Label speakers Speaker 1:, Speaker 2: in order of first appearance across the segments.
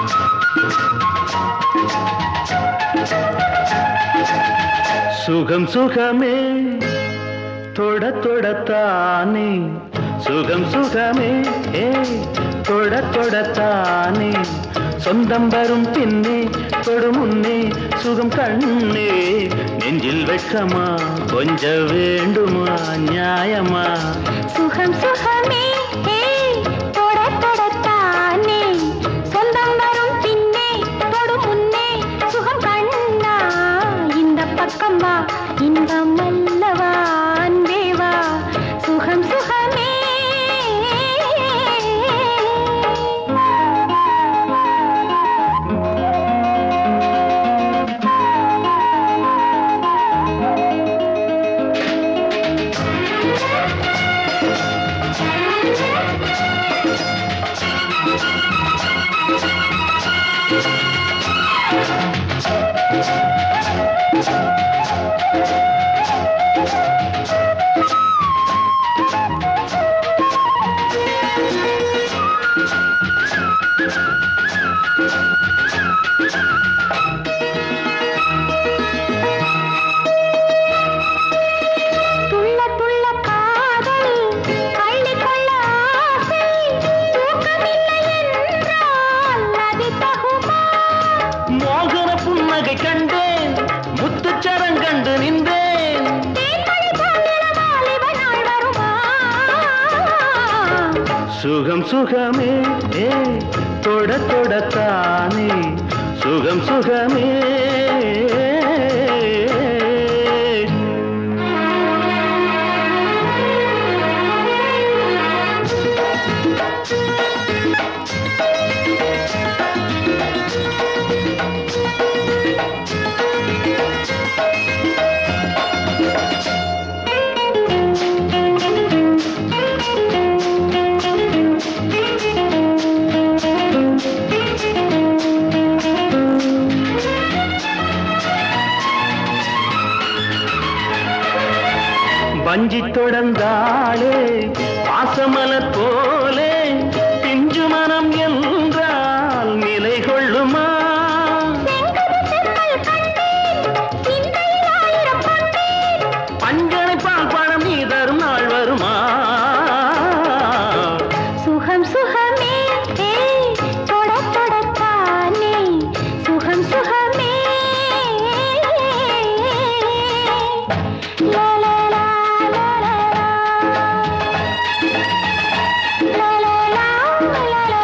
Speaker 1: சுகம் சுகமே தொட தொடத்தானே சுகம் சுகமே ஏ தொட தொடத்தானே சொந்தம் வரும் பின்னே தொடு முன்னே சுகம் கண்ணே நெஞ்சில் வெட்கமா கொஞ்ச வேண்டுமா நியாயமா
Speaker 2: சுகம் சுகமே ஏய், தொட தொடத்தானே சொந்தம் வரும் பின்னே தொடு முன்னே சுகம் கண்ணா இந்த பக்கம் வா இன்பம் அல்லவா அன்பே வா சுகம் சுகமே துள்ள துள்ள காதல் அள்ளிக்கொள்ள ஆசை தூக்கமில்லை என்றால் அது தகுமா
Speaker 1: மோகன புன்னகை கண்டேன் முத்துச்சரம் கண்டு நின்றேன்
Speaker 2: தேன்மழை போன்ற வாலிப நாள் வருமா
Speaker 1: சுகம் சுகமே ஏ தொட தொடத்தானே சுகம் சுகமே வஞ்சி தொடர்ந்தாளே பாசமலர் போலே பிஞ்சு மனம் என்றால் நிலை கொள்ளுமா
Speaker 2: செங்கதிர் கண்டேன் சிந்தையில் ஆயிரம் கொண்டேன்
Speaker 1: பஞ்சனை பால் பழம் நீ தரும் நாள் வருமா
Speaker 2: சுகம் சுகமே ஏய், தொட தொடத்தானே சுகம் சுகமே லா, லா, லா, லா, லா, லா. லா, லா, லா, லா, லா, லா.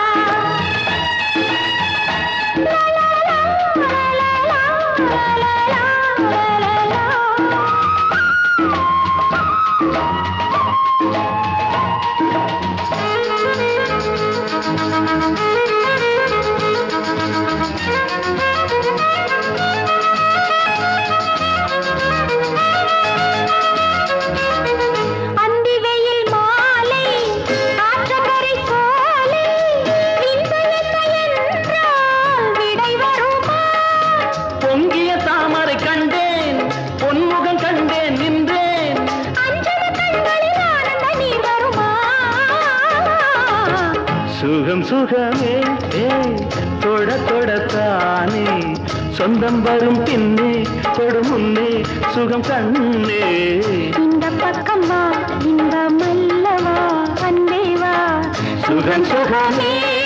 Speaker 2: லா, லா, லா, லா, லா, லா, லா, லா, லா. அந்தி வெயில் மாலை ஆற்றங்கரை சோலை விந்து என்ன என்றால் விடை வருமா
Speaker 1: பொங்கிய தாமரை கண்டேன் பொன்முகம் கண்டேன் நின்றேன்
Speaker 2: அஞ்சன கண்களில் ஆனந்த நீர் வருமா
Speaker 1: சுகம் சுகமே ஏ தொட தொடத்தானே சொந்தம் வரும் பின்னே தொடு முன்னே சுகம் கண்ணே
Speaker 2: இந்த பக்கம் வா இன்பம் அல்லவா அன்பே வா
Speaker 1: சுகம் சுகமே